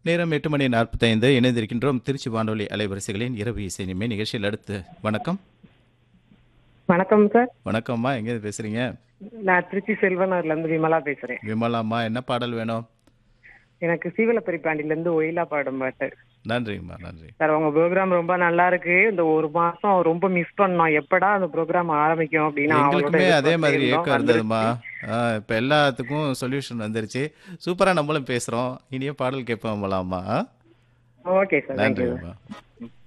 நேரம் எட்டு மணி நாற்பத்தைந்து இணைந்திருக்கின்றோம் திருச்சி வானொலி அலைவரிசைகளின் இரவு இசை நிமை நிகழ்ச்சியில் அடுத்து வணக்கம் வணக்கம் சார் வணக்கம்மா எங்கே பேசுறீங்க நான் திருச்சி செல்வனூர்ல இருந்து விமலா பேசுறேன் விமலாம்மா என்ன பாடல் வேணும் எனக்கு சீவலப்பரிப்பாண்டில இருந்து ஒயிலா பாடும் பாட்டு நன்றிங்கம்மா நன்றி சார் உங்க ப்ரோக்ராம் ரொம்ப நல்லா இருக்கு இந்த ஒரு மாசம் ரொம்ப மிஸ் பண்ணோம் எப்படா அந்த ப்ரோக்ராம் ஆரம்பிக்கும் அப்படின்னு அவளோட எங்களுக்குமே அதே எதிர்பார்த்து மாதிரி இருந்தோம். ஏக்கம் இருந்ததுமா இப்போ எல்லாத்துக்கும் சொல்யூஷன் வந்துருச்சு சூப்பராக நம்மளும் பேசுகிறோம் இனிய பாடல் கேட்போம் விமலாம்மா ஓகே சார் தேங்க்யூ நன்றிங்கம்மா